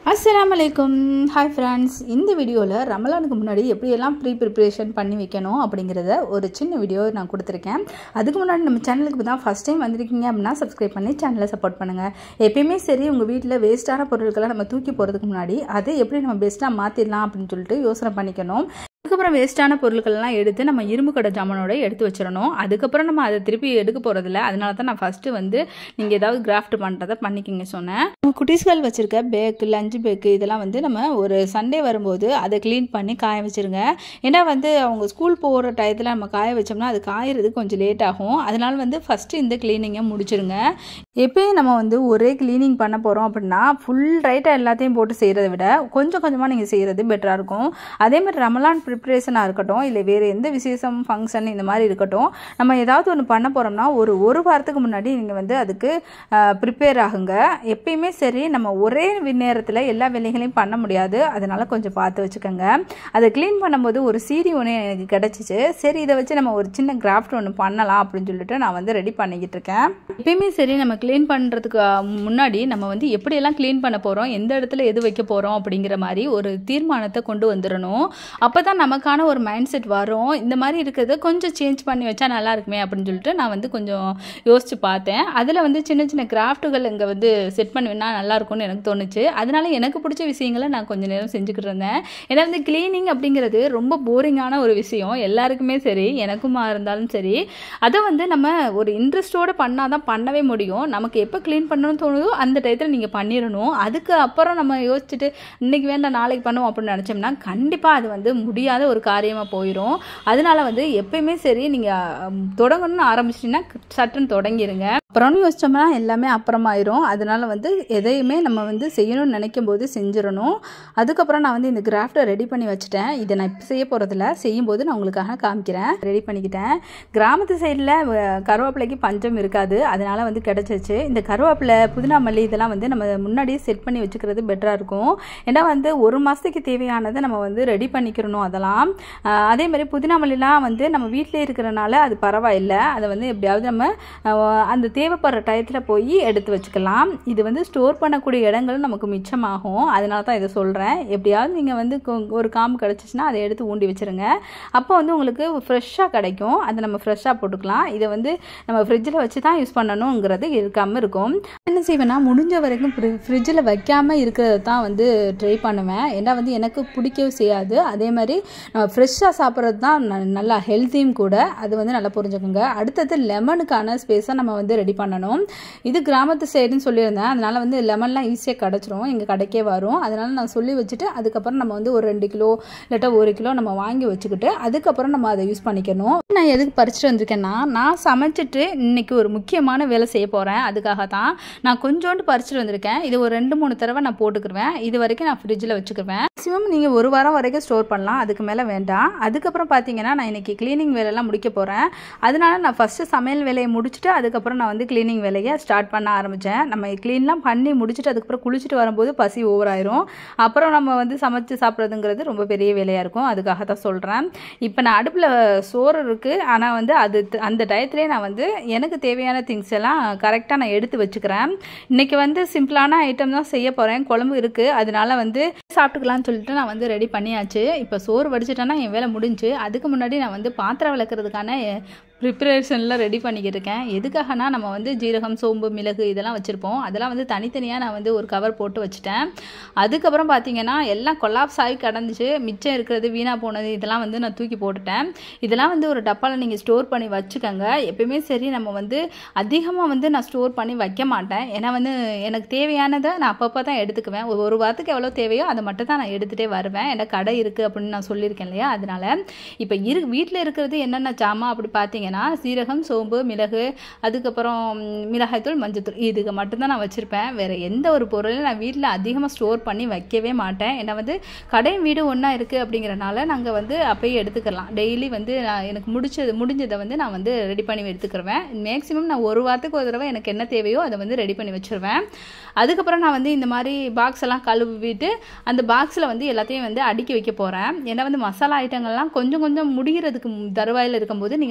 அஸ்ஸலாமு அலைக்கும் hi friends இந்த வீடியோவில் ரமலானுக்கு முன்னாடி எப்படியெல்லாம் ப்ரீ ப்ரிப்ரேஷன் பண்ணி வைக்கணும் அப்படிங்கிறத ஒரு சின்ன வீடியோ நான் கொடுத்துருக்கேன் அதுக்கு முன்னாடி நம்ம சேனலுக்கு இப்போ தான் ஃபஸ்ட் டைம் வந்திருக்கீங்க அப்படின்னா சப்ஸ்கிரைப் பண்ணி சேனலை சப்போர்ட் பண்ணுங்கள் எப்பயுமே சரி உங்கள் வீட்டில் வேஸ்ட்டான பொருட்களை நம்ம தூக்கி போகிறதுக்கு முன்னாடி அதை எப்படி நம்ம பெஸ்ட்டாக மாற்றிடலாம் அப்படின்னு சொல்லிட்டு யோசனை பண்ணிக்கணும் அதுக்கப்புறம் வேஸ்ட்டான பொருட்கள்லாம் எடுத்து நம்ம இரும்பு கடை ஜாமானோட எடுத்து வச்சிடணும் அதுக்கப்புறம் நம்ம அதை திருப்பி எடுக்க போகிறதில்ல அதனால தான் நான் ஃபஸ்ட்டு வந்து நீங்கள் ஏதாவது கிராஃப்ட் பண்ணுறதை பண்ணிக்கிங்க சொன்னேன் நம்ம குட்டீஸ்கள் வச்சுருக்க பேக்கு லஞ்சு பேக்கு இதெல்லாம் வந்து நம்ம ஒரு சண்டே வரும்போது அதை க்ளீன் பண்ணி காய வச்சுருங்க ஏன்னா வந்து அவங்க ஸ்கூல் போகிற டயத்தில் நம்ம காய வச்சோம்னா அது காயறதுக்கு கொஞ்சம் லேட் ஆகும் அதனால வந்து ஃபஸ்ட்டு இந்த க்ளீனிங்கை முடிச்சிருங்க எப்பயும் நம்ம வந்து ஒரே க்ளீனிங் பண்ண போகிறோம் அப்படின்னா ஃபுல் ரைட்டாக எல்லாத்தையும் போட்டு செய்கிறத விட கொஞ்சம் கொஞ்சமாக நீங்கள் செய்கிறது பெட்டராக இருக்கும் அதே மாதிரி ரமலான் ப்ரிப்ரேஷனாக இருக்கட்டும் இல்லை வேறு எந்த விசேஷம் ஃபங்க்ஷன் இந்த மாதிரி இருக்கட்டும் நம்ம ஏதாவது ஒன்று பண்ண போகிறோம்னா ஒரு ஒரு வாரத்துக்கு முன்னாடி நீங்கள் வந்து அதுக்கு ப்ரிப்பேர் ஆகுங்க எப்பயுமே சரி நம்ம ஒரே நேரத்தில் எல்லா வேலைகளையும் பண்ண முடியாது அதனால் கொஞ்சம் பார்த்து வச்சுக்கோங்க அதை க்ளீன் பண்ணும்போது ஒரு சீடி ஒன்று எனக்கு கிடச்சிச்சு சரி இதை வச்சு நம்ம ஒரு சின்ன கிராஃப்ட் ஒன்று பண்ணலாம் அப்படின்னு சொல்லிட்டு நான் வந்து ரெடி பண்ணிக்கிட்டு இருக்கேன் எப்பயுமே சரி நம்ம க்ளீன் பண்ணுறதுக்கு முன்னாடி நம்ம வந்து எப்படியெல்லாம் க்ளீன் பண்ண போகிறோம் எந்த இடத்துல எது வைக்க போகிறோம் அப்படிங்கிற மாதிரி ஒரு தீர்மானத்தை கொண்டு வந்துடணும் அப்போ தான் நமக்கான ஒரு மைண்ட் செட் வரும் இந்த மாதிரி இருக்கிறத கொஞ்சம் சேஞ்ச் பண்ணி வச்சா நல்லா இருக்குமே அப்படின்னு சொல்லிட்டு நான் வந்து கொஞ்சம் யோசிச்சு பார்த்தேன் அதில் வந்து சின்ன சின்ன கிராஃப்ட்டுகள் இங்கே வந்து செட் பண்ணுவேன்னா நல்லா இருக்கும்னு எனக்கு தோணுச்சு அதனால எனக்கு பிடிச்ச விஷயங்களை நான் கொஞ்சம் நேரம் செஞ்சுக்கிட்டு இருந்தேன் ஏன்னா வந்து க்ளீனிங் அப்படிங்கிறது ரொம்ப போரிங்கான ஒரு விஷயம் எல்லாருக்குமே சரி எனக்குமா இருந்தாலும் சரி அதை வந்து நம்ம ஒரு இன்ட்ரெஸ்ட்டோடு பண்ணால் தான் பண்ணவே முடியும் நமக்கு எப்போ க்ளீன் பண்ணணும்னு தோணுதோ அந்த டயத்தில் நீங்கள் பண்ணிடணும் அதுக்கு அப்புறம் நம்ம யோசிச்சுட்டு இன்றைக்கி வேண்டாம் நாளைக்கு பண்ணுவோம் அப்படின்னு நினச்சோம்னா கண்டிப்பாக அது வந்து முடியாத ஒரு காரியமாக போயிடும் அதனால வந்து எப்பயுமே சரி நீங்கள் தொடங்கணும்னு ஆரம்பிச்சிட்டிங்கன்னா சட்டுன்னு தொடங்கிடுங்க அப்புறம்னு யோசிச்சோம்னா எல்லாமே அப்புறமாயிரும் அதனால வந்து எதையுமே நம்ம வந்து செய்யணும்னு நினைக்கும் போது செஞ்சிடணும் அதுக்கப்புறம் நான் வந்து இந்த கிராஃப்டை ரெடி பண்ணி வச்சுட்டேன் இதை நான் இப்போ செய்ய போகிறதில்ல செய்யும்போது நான் உங்களுக்காக காமிக்கிறேன் ரெடி பண்ணிக்கிட்டேன் கிராமத்து சைடில் கருவேப்பிலைக்கு பஞ்சம் இருக்காது அதனால வந்து கிடச்சிச்சு இந்த கருவேப்பிலை புதினா மல்லி இதெல்லாம் வந்து நம்ம முன்னாடியே செட் பண்ணி வச்சுக்கிறது பெட்டராக இருக்கும் ஏன்னா வந்து ஒரு மாதத்துக்கு தேவையானதை நம்ம வந்து ரெடி பண்ணிக்கிறணும் அதெல்லாம் அதே மாதிரி புதினா மல்லிலாம் வந்து நம்ம வீட்டிலே இருக்கிறனால அது பரவாயில்லை அதை வந்து எப்படியாவது நம்ம அந்த தேவைப்படுற டயத்தில் போய் எடுத்து வச்சுக்கலாம் இது வந்து ஸ்டோர் பண்ணக்கூடிய இடங்களும் நமக்கு மிச்சமாகும் அதனால தான் இதை சொல்கிறேன் எப்படியாவது நீங்கள் வந்து ஒரு காம்பு கிடச்சிச்சின்னா அதை எடுத்து ஊண்டி வச்சுருங்க அப்போ வந்து உங்களுக்கு ஃப்ரெஷ்ஷாக கிடைக்கும் அதை நம்ம ஃப்ரெஷ்ஷாக போட்டுக்கலாம் இதை வந்து நம்ம ஃப்ரிட்ஜில் வச்சு தான் யூஸ் பண்ணணுங்கிறது இருக்காமல் இருக்கும் என்ன செய்வேன்னா முடிஞ்ச வரைக்கும் ஃப்ரிட்ஜில் வைக்காமல் இருக்கிறத தான் வந்து ட்ரை பண்ணுவேன் ஏன்னா வந்து எனக்கு பிடிக்கவும் செய்யாது அதே மாதிரி நம்ம ஃப்ரெஷ்ஷாக சாப்பிட்றது தான் நல்லா ஹெல்த்தியும் கூட அது வந்து நல்லா புரிஞ்சுக்கோங்க அடுத்தது லெமனுக்கான ஸ்பேஸை நம்ம வந்து ரெடி பண்ணணும் இது கிராமத்து சைடுன்னு சொல்லியிருந்தேன் அதனால் வந்து லெமன்லாம் ஈஸியாக கிடச்சிரும் எங்கள் கடைக்கே வரும் அதனால் நான் சொல்லி வச்சுட்டு அதுக்கப்புறம் நம்ம வந்து ஒரு ரெண்டு கிலோ இல்லாட்டா ஒரு கிலோ நம்ம வாங்கி வச்சுக்கிட்டு அதுக்கப்புறம் நம்ம அதை யூஸ் பண்ணிக்கணும் நான் எதுக்கு பறிச்சுட்டு வந்திருக்கேன்னா நான் சமைச்சிட்டு இன்னைக்கு ஒரு முக்கியமான வேலை செய்ய போகிறேன் அதுக்காக தான் நான் கொஞ்சோண்டு பறிச்சுட்டு வந்திருக்கேன் இது ஒரு ரெண்டு மூணு தடவை நான் போட்டுக்கிருவேன் இது வரைக்கும் நான் ஃப்ரிட்ஜில் வச்சுக்குவேன் மேக்ஸிமம் நீங்கள் ஒரு வாரம் வரைக்கும் ஸ்டோர் பண்ணலாம் அதுக்கு மேலே வேண்டாம் அதுக்கப்புறம் பார்த்தீங்கன்னா நான் இன்றைக்கி க்ளீனிங் வேலையெல்லாம் முடிக்க போகிறேன் அதனால நான் ஃபஸ்ட்டு சமையல் வேலையை முடிச்சுட்டு அதுக்கப்புறம் நான் வந்து க்ளீனிங் வேலையை ஸ்டார்ட் பண்ண ஆரம்பித்தேன் நம்ம க்ளீன்லாம் பண்ணி முடிச்சுட்டு அதுக்கப்புறம் குளிச்சுட்டு வரும்போது பசி ஓவர் ஆயிரும் அப்புறம் நம்ம வந்து சமைச்சு சாப்பிட்றதுங்கிறது ரொம்ப பெரிய வேலையாக இருக்கும் அதுக்காக தான் சொல்கிறேன் இப்போ நான் அடுப்பில் சோறு இருக்குது ஆனால் வந்து அது அந்த டயத்துலேயே நான் வந்து எனக்கு தேவையான திங்ஸ் எல்லாம் கரெக்டாக நான் எடுத்து வச்சுக்கிறேன் இன்றைக்கி வந்து சிம்பிளான ஐட்டம் தான் செய்ய போகிறேன் குழம்பு இருக்குது அதனால வந்து சாப்பிட்டுக்கலாம்னு சொல்லிட்டு நான் வந்து ரெடி பண்ணியாச்சு இப்போ சோறு வடிச்சிட்டேன்னா என் வேலை முடிஞ்சு அதுக்கு முன்னாடி நான் வந்து பாத்திரம் விளக்குறதுக்கான ப்ரிப்பரேஷனில் ரெடி பண்ணிக்கிட்டு இருக்கேன் எதுக்காகனா நம்ம வந்து ஜீரகம் சோம்பு மிளகு இதெல்லாம் வச்சுருப்போம் அதெல்லாம் வந்து தனித்தனியாக நான் வந்து ஒரு கவர் போட்டு வச்சுட்டேன் அதுக்கப்புறம் பார்த்தீங்கன்னா எல்லாம் கொலாப்ஸ் ஆகி கடந்துச்சு மிச்சம் இருக்கிறது வீணாக போனது இதெல்லாம் வந்து நான் தூக்கி போட்டுட்டேன் இதெல்லாம் வந்து ஒரு டப்பாவில் நீங்கள் ஸ்டோர் பண்ணி வச்சுக்கோங்க எப்பயுமே சரி நம்ம வந்து அதிகமாக வந்து நான் ஸ்டோர் பண்ணி வைக்க மாட்டேன் ஏன்னா வந்து எனக்கு தேவையானதை நான் அப்பப்போ தான் எடுத்துக்குவேன் ஒரு வாரத்துக்கு எவ்வளோ தேவையோ அதை மட்டும் தான் நான் எடுத்துகிட்டே வருவேன் எனக்கு கடை இருக்குது அப்படின்னு நான் சொல்லியிருக்கேன் இல்லையா அதனால இப்போ இரு வீட்டில் இருக்கிறது என்னென்ன ஜாமான் அப்படி பார்த்தீங்க பார்த்தீங்கன்னா சீரகம் சோம்பு மிளகு அதுக்கப்புறம் மிளகாய்த்தூள் மஞ்சத்தூள் இதுக்கு மட்டும்தான் நான் வச்சுருப்பேன் வேறு எந்த ஒரு பொருளையும் நான் வீட்டில் அதிகமாக ஸ்டோர் பண்ணி வைக்கவே மாட்டேன் ஏன்னா வந்து கடையும் வீடு ஒன்றா இருக்குது அப்படிங்கிறனால நாங்கள் வந்து அப்போயே எடுத்துக்கலாம் டெய்லி வந்து நான் எனக்கு முடிச்சது முடிஞ்சதை வந்து நான் வந்து ரெடி பண்ணி எடுத்துக்கிருவேன் மேக்ஸிமம் நான் ஒரு வாரத்துக்கு ஒரு தடவை எனக்கு என்ன தேவையோ அதை வந்து ரெடி பண்ணி வச்சுருவேன் அதுக்கப்புறம் நான் வந்து இந்த மாதிரி பாக்ஸ் எல்லாம் கழுவிட்டு அந்த பாக்ஸில் வந்து எல்லாத்தையும் வந்து அடுக்கி வைக்க போகிறேன் ஏன்னா வந்து மசாலா ஐட்டங்கள்லாம் கொஞ்சம் கொஞ்சம் முடிகிறதுக்கு தருவாயில் இருக்கும்போது நீங்கள் வந்து க்ளீனிங்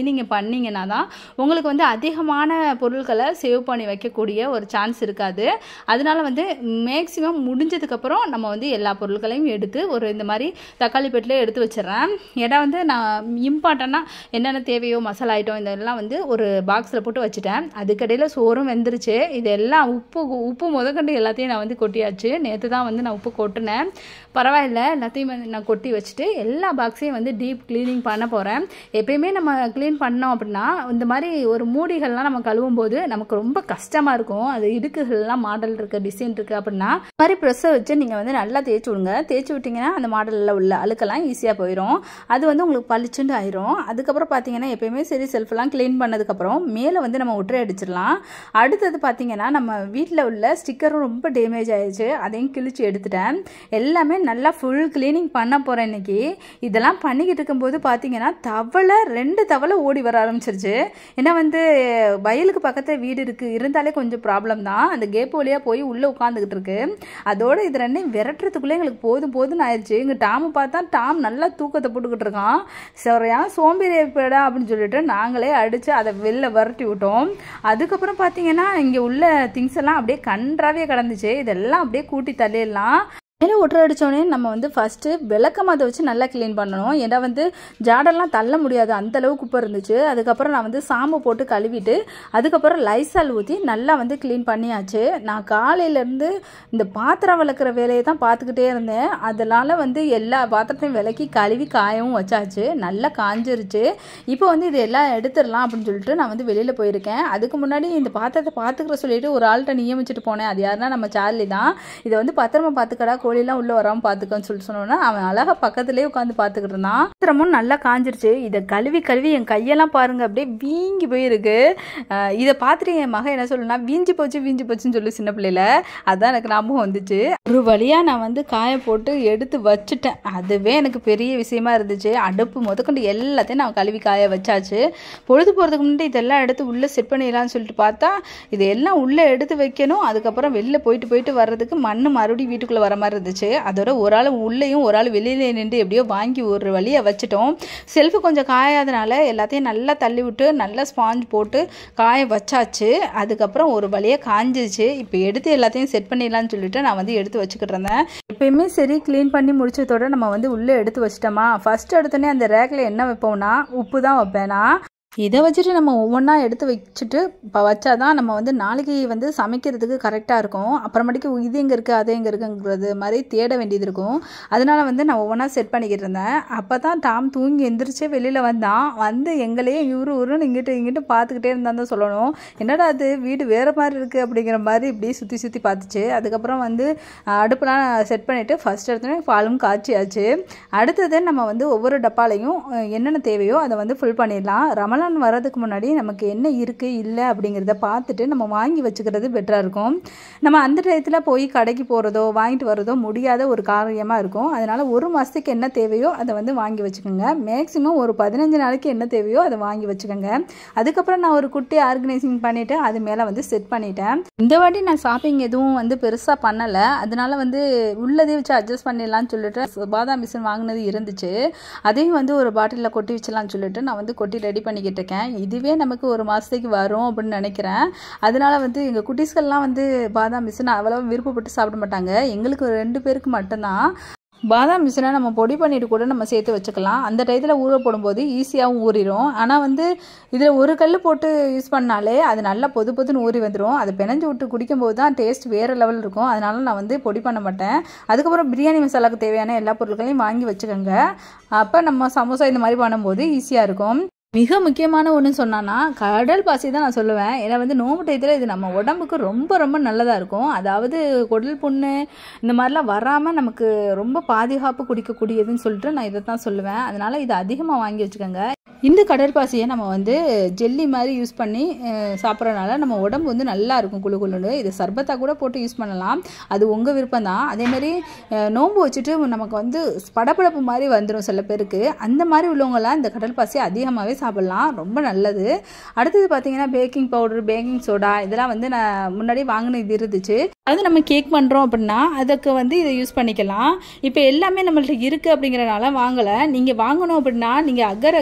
க்ளீனிங் பண்ணிங்கன்னா தான் உங்களுக்கு வந்து அதிகமான பொருட்களை சேவ் பண்ணி வைக்கக்கூடிய ஒரு சான்ஸ் இருக்காது அதனால வந்து மேக்ஸிமம் முடிஞ்சதுக்கப்புறம் நம்ம வந்து எல்லா பொருட்களையும் எடுத்து ஒரு இந்த மாதிரி தக்காளி பெட்டில் எடுத்து வச்சிடுறேன் ஏன்னா வந்து நான் இம்பார்ட்டண்ட்டாக என்னென்ன தேவையோ மசாலா ஐட்டம் இதெல்லாம் வந்து ஒரு பாக்ஸில் போட்டு வச்சுட்டேன் அதுக்கடையில் சோறும் வெந்துருச்சு இதெல்லாம் உப்பு உப்பு முதற்கண்டு எல்லாத்தையும் நான் வந்து கொட்டியாச்சு நேற்று தான் வந்து நான் உப்பு கொட்டினேன் பரவாயில்ல எல்லாத்தையும் வந்து நான் கொட்டி வச்சுட்டு எல்லா பாக்ஸையும் வந்து டீப் க்ளீனிங் பண்ண போகிறேன் எப்பயுமே நம்ம க்ளீன் பண்ணோம் அப்படின்னா இந்த மாதிரி ஒரு மூடிகள்லாம் நம்ம கழுவும் போது நமக்கு ரொம்ப கஷ்டமாக இருக்கும் அது இடுக்குகள்லாம் மாடல் இருக்குது டிசைன் இருக்குது அப்படின்னா இந்த மாதிரி ப்ரெஸ்ஸை வச்சு நீங்கள் வந்து நல்லா தேய்ச்சி விடுங்க தேய்ச்சி விட்டிங்கன்னா அந்த மாடலில் உள்ள அழுக்கெல்லாம் ஈஸியாக போயிடும் அது வந்து உங்களுக்கு பளிச்சுண்டு ஆயிரும் அதுக்கப்புறம் பார்த்தீங்கன்னா எப்பயுமே சரி செல்ஃபெல்லாம் க்ளீன் பண்ணதுக்கப்புறம் மேலே வந்து நம்ம ஒற்றை அடிச்சிடலாம் அடுத்தது பார்த்தீங்கன்னா நம்ம வீட்டில் உள்ள ஸ்டிக்கரும் ரொம்ப டேமேஜ் ஆயிடுச்சு அதையும் கிழிச்சு எடுத்துட்டேன் எல்லாமே நல்லா ஃபுல் க்ளீனிங் பண்ண போகிறேன் இன்னைக்கு இதெல்லாம் பண்ணிக்கிட்டு இருக்கும்போது பார்த்தீங்கன்னா தவளை ரெண்டு தவளை ஓடி வர ஆரம்பிச்சிருச்சு ஏன்னா வந்து வயலுக்கு பக்கத்தில் வீடு இருக்குது இருந்தாலே கொஞ்சம் ப்ராப்ளம் தான் அந்த கேப் வழியாக போய் உள்ளே உட்காந்துக்கிட்டு இருக்கு அதோட இது ரெண்டையும் விரட்டுறதுக்குள்ளே எங்களுக்கு போதும் போதும்னு ஆயிடுச்சு எங்கள் டாமை பார்த்தா டாம் நல்லா தூக்கத்தை போட்டுக்கிட்டு இருக்கான் சரியான சோம்பேறி ஏற்படா அப்படின்னு சொல்லிட்டு நாங்களே அடித்து அதை வெளில விரட்டி விட்டோம் அதுக்கப்புறம் பார்த்தீங்கன்னா இங்கே உள்ள திங்ஸ் எல்லாம் அப்படியே கன்றாவே கிடந்துச்சு இதெல்லாம் அப்படியே கூட்டி தள்ளிடலாம் மேலே ஒற்றை அடித்தோடனே நம்ம வந்து ஃபஸ்ட்டு விளக்கமாதை வச்சு நல்லா க்ளீன் பண்ணணும் ஏன்னா வந்து ஜாடெல்லாம் தள்ள முடியாது அந்த அளவு குப்பை இருந்துச்சு அதுக்கப்புறம் நான் வந்து சாம்பு போட்டு கழுவிட்டு அதுக்கப்புறம் லைசால் ஊற்றி நல்லா வந்து க்ளீன் பண்ணியாச்சு நான் காலையிலேருந்து இந்த பாத்திரம் விளக்குற வேலையை தான் பார்த்துக்கிட்டே இருந்தேன் அதனால் வந்து எல்லா பாத்திரத்தையும் விளக்கி கழுவி காயவும் வச்சாச்சு நல்லா காஞ்சிருச்சு இப்போ வந்து இது எல்லாம் எடுத்துடலாம் அப்படின்னு சொல்லிட்டு நான் வந்து வெளியில் போயிருக்கேன் அதுக்கு முன்னாடி இந்த பாத்திரத்தை பார்த்துக்கிற சொல்லிட்டு ஒரு ஆள்கிட்ட நியமிச்சுட்டு போனேன் அது யாருன்னா நம்ம சார்லி தான் இதை வந்து பத்திரமா பார்த்துக்கடா கோழிலாம் உள்ளே வராமல் பார்த்துக்கன்னு சொல்லிட்டு சொன்னோன்னா அவன் அழகாக பக்கத்துலேயே உட்காந்து பார்த்துக்கிட்டு இருந்தான் பாத்திரமும் நல்லா காஞ்சிருச்சு இதை கழுவி கழுவி என் கையெல்லாம் பாருங்க அப்படியே வீங்கி போயிருக்கு அஹ் இதை பார்த்துட்டு என் மகன் என்ன சொல்லுனா வீஞ்சி போச்சு வீஞ்சி போச்சுன்னு சொல்லி சின்ன பிள்ளையில அதான் எனக்கு ஞாபகம் வந்துச்சு ஒரு வழியாக நான் வந்து காய போட்டு எடுத்து வச்சுட்டேன் அதுவே எனக்கு பெரிய விஷயமா இருந்துச்சு அடுப்பு முதற்கொண்டு எல்லாத்தையும் நான் கழுவி காய வச்சாச்சு பொழுது போகிறதுக்கு முன்னாடி இதெல்லாம் எடுத்து உள்ளே செட் பண்ணிடலாம்னு சொல்லிட்டு பார்த்தா இதெல்லாம் உள்ளே எடுத்து வைக்கணும் அதுக்கப்புறம் வெளில போயிட்டு போயிட்டு வர்றதுக்கு மண் மறுபடியும் வீட்டுக்குள்ளே வர மாதிரி இருந்துச்சு அதோட ஒரு ஆள் உள்ளேயும் ஒரு ஆள் வெளியில நின்று எப்படியோ வாங்கி ஒரு வழியை வச்சுட்டோம் செல்ஃபு கொஞ்சம் காயாதனால எல்லாத்தையும் நல்லா தள்ளி விட்டு நல்லா ஸ்பாஞ்ச் போட்டு காய வச்சாச்சு அதுக்கப்புறம் ஒரு வழியாக காஞ்சிச்சு இப்போ எடுத்து எல்லாத்தையும் செட் பண்ணிடலாம்னு சொல்லிட்டு நான் வந்து எடுத்து வச்சுக்கிட்டு இருந்தேன் எப்பயுமே சரி க்ளீன் பண்ணி முடிச்சதோட நம்ம வந்து உள்ளே எடுத்து வச்சிட்டோமா ஃபர்ஸ்ட் எடுத்தோடனே அந்த ரேக்கில் என்ன வைப்போம்னா உப்பு தான் வைப்பேனா இதை வச்சுட்டு நம்ம ஒவ்வொன்றா எடுத்து வச்சுட்டு இப்போ வச்சாதான் நம்ம வந்து நாளைக்கு வந்து சமைக்கிறதுக்கு கரெக்டாக இருக்கும் அப்புறமேட்டுக்கு இது எங்கே இருக்குது அது எங்கே இருக்குங்கிறது மாதிரி தேட வேண்டியது இருக்கும் அதனால வந்து நான் ஒவ்வொன்றா செட் பண்ணிக்கிட்டு இருந்தேன் அப்போ தான் டாம் தூங்கி எந்திரிச்சு வெளியில் வந்தான் வந்து எங்களையே இவரு உருன்னு இங்கிட்டு இங்கிட்டு பார்த்துக்கிட்டே இருந்தான் தான் சொல்லணும் என்னடா அது வீடு வேறு மாதிரி இருக்குது அப்படிங்கிற மாதிரி இப்படி சுற்றி சுற்றி பார்த்துச்சு அதுக்கப்புறம் வந்து அஹ், அடுப்பெலாம் செட் பண்ணிவிட்டு ஃபஸ்ட் எடுத்தோடனே பாலும் காய்ச்சியாச்சு அடுத்தது நம்ம வந்து ஒவ்வொரு டப்பாலையும் அஹ், என்னென்ன தேவையோ அதை வந்து ஃபுல் பண்ணிடலாம் ரமலான் வர்றதுக்கு முன்னாடி நமக்கு என்ன இருக்குது இல்லை அப்படிங்கிறத பார்த்துட்டு நம்ம வாங்கி வச்சுக்கிறது பெட்டராக இருக்கும் நம்ம அந்த டயத்தில் போய் கடைக்கு போகிறதோ வாங்கிட்டு வர்றதோ முடியாத ஒரு காரியமாக இருக்கும் அதனால் ஒரு மாதத்துக்கு என்ன தேவையோ அதை வந்து வாங்கி வச்சுக்கோங்க மேக்ஸிமம் ஒரு பதினஞ்சு நாளைக்கு என்ன தேவையோ அதை வாங்கி வச்சுக்கோங்க அதுக்கப்புறம் நான் ஒரு குட்டி ஆர்கனைசிங் பண்ணிவிட்டு அது மேலே வந்து செட் பண்ணிட்டேன் இந்த வாட்டி நான் ஷாப்பிங் எதுவும் வந்து பெருசாக பண்ணலை அதனால வந்து உள்ளதே வச்சு அட்ஜஸ்ட் பண்ணிடலாம்னு சொல்லிட்டு பாதாம் மிஷின் வாங்கினது இருந்துச்சு அதையும் வந்து ஒரு பாட்டிலில் கொட்டி வச்சலாம்னு சொல்லிட்டு நான் வந்து கொட்டி ரெடி பண்ணிக்கிட்டு இருக்கேன் இதுவே நமக்கு ஒரு மாதத்துக்கு வரும் அப்படின்னு நினைக்கிறேன் அதனால வந்து எங்கள் குட்டீஸ்கள்லாம் வந்து பாதாம் மிஷின் அவ்வளோ விருப்பப்பட்டு சாப்பிட மாட்டாங்க எங்களுக்கு ஒரு ரெண்டு பேருக்கு மட்டும்தான் பாதாம் மிஷினை நம்ம பொடி பண்ணிட்டு கூட நம்ம சேர்த்து வச்சுக்கலாம் அந்த டயத்தில் ஊற போடும்போது ஈஸியாகவும் ஊறிடும் ஆனால் வந்து இதில் ஒரு கல் போட்டு யூஸ் பண்ணாலே அது நல்லா பொது பொதுன்னு ஊறி வந்துடும் அதை பிணைஞ்சு விட்டு குடிக்கும்போது தான் டேஸ்ட் வேறு லெவல் இருக்கும் அதனால நான் வந்து பொடி பண்ண மாட்டேன் அதுக்கப்புறம் பிரியாணி மசாலாவுக்கு தேவையான எல்லா பொருட்களையும் வாங்கி வச்சுக்கோங்க அப்போ நம்ம சமோசா இந்த மாதிரி பண்ணும்போது ஈஸியாக இருக்கும் மிக முக்கியமான ஒன்று சொன்னான்னா கடல் பாசி தான் நான் சொல்லுவேன் ஏன்னா வந்து நோம்பு டயத்தில் இது நம்ம உடம்புக்கு ரொம்ப ரொம்ப நல்லதாக இருக்கும் அதாவது குடல் புண்ணு இந்த மாதிரிலாம் வராமல் நமக்கு ரொம்ப பாதுகாப்பு குடிக்கக்கூடியதுன்னு சொல்லிட்டு நான் இதை தான் சொல்லுவேன் அதனால் இதை அதிகமாக வாங்கி வச்சுக்கோங்க இந்த கடற்பாசியை நம்ம வந்து ஜெல்லி மாதிரி யூஸ் பண்ணி அஹ், சாப்பிட்றதுனால நம்ம உடம்பு வந்து நல்லா இருக்கும் குளு குளுன்னு இது சர்பத்தாக கூட போட்டு யூஸ் பண்ணலாம் அது உங்கள் விருப்பம் தான் அதேமாதிரி அஹ், நோன்பு வச்சுட்டு நமக்கு வந்து படபடப்பு மாதிரி வந்துடும் சில பேருக்கு அந்த மாதிரி உள்ளவங்கலாம் இந்த கடல் பாசி அதிகமாகவே சாப்பிட்லாம் ரொம்ப நல்லது அடுத்தது பார்த்தீங்கன்னா பேக்கிங் பவுடர் பேக்கிங் சோடா இதெல்லாம் வந்து நான் முன்னாடி வாங்கின இது இருந்துச்சு அது நம்ம கேக் பண்ணுறோம் அப்படின்னா அதுக்கு வந்து இதை யூஸ் பண்ணிக்கலாம் இப்போ எல்லாமே நம்மள்ட்ட இருக்குது அப்படிங்கிறனால வாங்கலை நீங்கள் வாங்கணும் அப்படின்னா நீங்கள் அகர் அகர்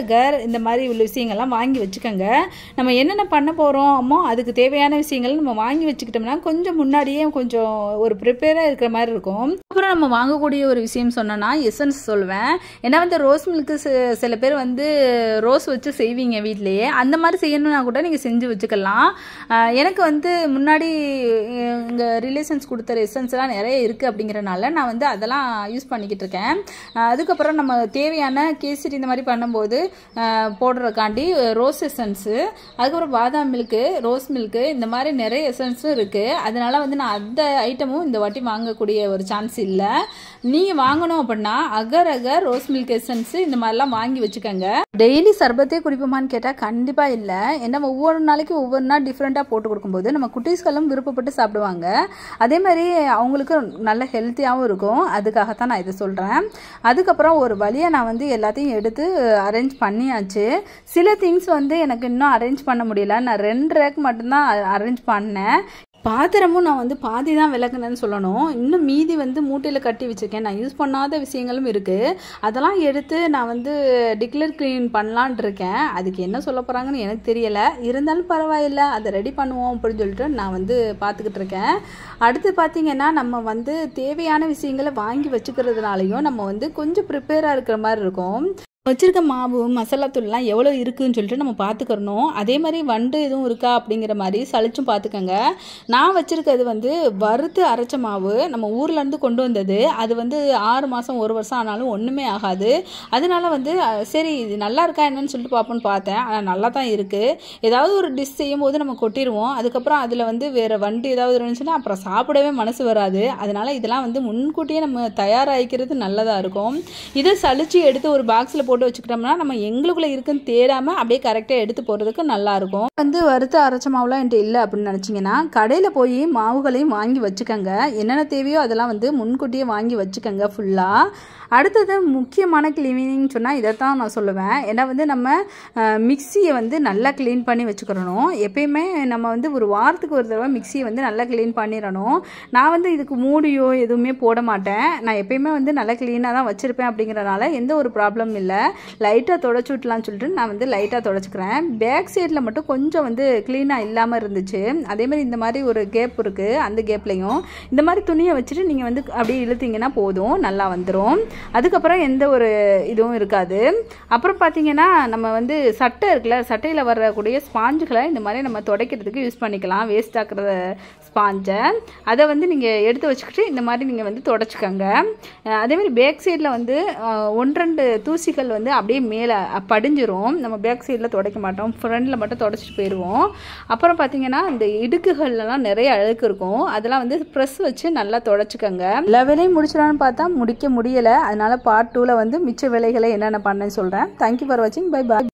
இந்த மாதிரி உள்ள விஷயங்கள்லாம் வாங்கி வச்சுக்கோங்க நம்ம என்னென்ன பண்ண போகிறோமோ அதுக்கு தேவையான விஷயங்கள் நம்ம வாங்கி வச்சுக்கிட்டோம்னா கொஞ்சம் முன்னாடியே கொஞ்சம் ஒரு ப்ரிப்பேராக இருக்கிற மாதிரி இருக்கும் அப்புறம் நம்ம வாங்கக்கூடிய ஒரு விஷயம் சொன்னோன்னா எசன்ஸ் சொல்லுவேன் ஏன்னா வந்து ரோஸ் மில்க்கு சில பேர் வந்து ரோஸ் வச்சு செய்வீங்க வீட்லேயே அந்த மாதிரி செய்யணும்னா கூட நீங்கள் செஞ்சு வச்சுக்கலாம் ஆஹ் எனக்கு வந்து முன்னாடி எங்கள் ரிலேஷன்ஸ் கொடுத்த எசன்ஸ்லாம் நிறைய இருக்குது அப்படிங்கிறனால நான் வந்து அதெல்லாம் யூஸ் பண்ணிக்கிட்டு இருக்கேன் ஆஹ் அதுக்கப்புறம் நம்ம தேவையான கேசரி இந்த மாதிரி பண்ணும்போது ஆஹ் போடுறதுக்காண்டி ரோஸ் எசன்ஸு அதுக்கப்புறம் பாதாம் மில்க்கு ரோஸ் மில்க்கு இந்த மாதிரி நிறைய எசன்ஸும் இருக்குது அதனால வந்து நான் அந்த ஐட்டமும் இந்த வாட்டி வாங்கக்கூடிய ஒரு சான்ஸ் இல்லை நீங்கள் வாங்கணும் அப்படின்னா agar agar rose milk essence இந்த மாதிரிலாம் வாங்கி வச்சுக்கோங்க டெய்லி சர்பத்தே குடிப்போமான்னு கேட்டால் கண்டிப்பாக இல்லை ஏன்னா ஒவ்வொரு நாளைக்கு ஒவ்வொரு நாள் டிஃப்ரெண்ட்டாக போட்டு கொடுக்கும்போது நம்ம குட்டீஸ்களும் விருப்பப்பட்டு சாப்பிடுவாங்க அதே மாதிரி அவங்களுக்கு நல்ல ஹெல்த்தியாகவும் இருக்கும் அதுக்காகத்தான் நான் இதை சொல்கிறேன் அதுக்கப்புறம் ஒரு வழியாக நான் வந்து எல்லாத்தையும் எடுத்து அரேஞ்ச் பண்ணியாச்சு சில திங்ஸ் வந்து எனக்கு இன்னும் அரேஞ்ச் பண்ண முடியல நான் ரெண்டு ரேக் மட்டும்தான் அரேஞ்ச் பண்ணேன் பாத்திரமும் நான் வந்து பாதி தான் விளக்குனேன்னு சொல்லணும் இன்னும் மீதி வந்து மூட்டையில் கட்டி வச்சுருக்கேன் நான் யூஸ் பண்ணாத விஷயங்களும் இருக்குது அதெல்லாம் எடுத்து நான் வந்து டிக்ளேர் க்ளீன் பண்ணலான் இருக்கேன் அதுக்கு என்ன சொல்ல போகிறாங்கன்னு எனக்கு தெரியலை இருந்தாலும் பரவாயில்ல அதை ரெடி பண்ணுவோம் அப்படின்னு சொல்லிட்டு நான் வந்து பார்த்துக்கிட்டு இருக்கேன் அடுத்து பார்த்திங்கன்னா நம்ம வந்து தேவையான விஷயங்களை வாங்கி வச்சுக்கிறதுனாலையும் நம்ம வந்து கொஞ்சம் ப்ரிப்பேராக இருக்கிற மாதிரி இருக்கும் வச்சிருக்க மாவு மசாலா தூள்லாம் எவ்வளோ இருக்குதுன்னு சொல்லிட்டு நம்ம பார்த்துக்கிறணும் அதே மாதிரி வண்டு எதுவும் இருக்கா அப்படிங்கிற மாதிரி சளிச்சும் பார்த்துக்கோங்க நான் வச்சுருக்கிறது வந்து வறுத்து அரைச்ச மாவு நம்ம ஊர்லேருந்து கொண்டு வந்தது அது வந்து ஆறு மாதம் ஒரு வருஷம் ஆனாலும் ஒன்றுமே ஆகாது அதனால வந்து அஹ், சரி இது நல்லா இருக்கா என்னன்னு சொல்லிட்டு பார்ப்போன்னு பார்த்தேன் ஆனால் நல்லா தான் இருக்குது ஏதாவது ஒரு டிஷ் செய்யும் போது நம்ம கொட்டிடுவோம் அதுக்கப்புறம் அதில் வந்து வேறு வண்டு ஏதாவது இருந்துச்சுன்னா அப்புறம் சாப்பிடவே மனசு வராது அதனால இதெல்லாம் வந்து முன்கூட்டியே நம்ம தயாராகிக்கிறது நல்லதாக இருக்கும் இதை சலிச்சு எடுத்து ஒரு பாக்ஸில் போட்டு வச்சுக்கிட்டோம்னா நம்ம எங்களுக்குள்ளே இருக்குன்னு தேடாமல் அப்படியே கரெக்டாக எடுத்து போகிறதுக்கு நல்லாயிருக்கும் வந்து வறுத்து அரைச்ச மாவுலாம் என்கிட்ட இல்லை அப்படின்னு நினச்சிங்கன்னா கடையில் போய் மாவுகளையும் வாங்கி வச்சுக்கோங்க என்னென்ன தேவையோ அதெல்லாம் வந்து முன்கூட்டியே வாங்கி வச்சுக்கோங்க ஃபுல்லாக அடுத்தது முக்கியமான கிளீனிங் சொன்னால் இதை தான் நான் சொல்லுவேன் ஏன்னா வந்து நம்ம மிக்சியை வந்து நல்லா க்ளீன் பண்ணி வச்சுக்கிறணும் எப்பயுமே நம்ம வந்து ஒரு வாரத்துக்கு ஒரு தடவை மிக்சியை வந்து நல்லா க்ளீன் பண்ணிடணும் நான் வந்து இதுக்கு மூடியோ எதுவுமே போட மாட்டேன் நான் எப்பயுமே வந்து நல்லா க்ளீனாக தான் வச்சுருப்பேன் அப்படிங்கிறனால எந்த ஒரு ப்ராப்ளம் இல்லை லைட்டாக தொடச்சி விட்டலாம்னு சொல்லிட்டு நான் வந்து லைட்டாக தொடச்சிக்கிறேன் பேக் சைடில் மட்டும் கொஞ்சம் வந்து க்ளீனாக இல்லாமல் இருந்துச்சு அதே மாதிரி இந்த மாதிரி ஒரு கேப் இருக்குது அந்த கேப்லேயும் இந்த மாதிரி துணியை வச்சுட்டு நீங்கள் வந்து அப்படியே இழுத்தீங்கன்னா போதும் நல்லா வந்துடும் அதுக்கப்புறம் எந்த ஒரு இதுவும் இருக்காது அப்புறம் பார்த்தீங்கன்னா நம்ம வந்து சட்டை இருக்குல்ல சட்டையில் வரக்கூடிய ஸ்பாஞ்சுகளை இந்த மாதிரி நம்ம துடைக்கிறதுக்கு யூஸ் பண்ணிக்கலாம் வேஸ்ட் ஆக்குற ஸ்பாஞ்சை அதை வந்து நீங்கள் எடுத்து வச்சுக்கிட்டு இந்த மாதிரி நீங்கள் வந்து தொடச்சிக்கோங்க அஹ் அதே மாதிரி பேக் சைடில் வந்து அஹ், ஒன்று ரெண்டு தூசிகள் வந்து அப்படியே மேலே படிஞ்சிரும் நம்ம பேக் சைடில் துடைக்க மாட்டோம் ஃப்ரண்டில் மட்டும் தொடச்சிட்டு போயிடுவோம் அப்புறம் பார்த்தீங்கன்னா இந்த இடுக்குகள்லாம் நிறைய அழுக்கு இருக்கும் அதெல்லாம் வந்து ப்ரெஸ் வச்சு நல்லா தொடச்சிக்கோங்க எல்லா வேலையும் முடிச்சிடலான்னு பார்த்தா முடிக்க முடியலை அதனால பார்ட் டூவில் வந்து மிச்ச வேலைகளை என்னென்ன பண்ணேன்னு சொல்கிறேன் தேங்க்யூ ஃபார் வாட்சிங் பை பாய்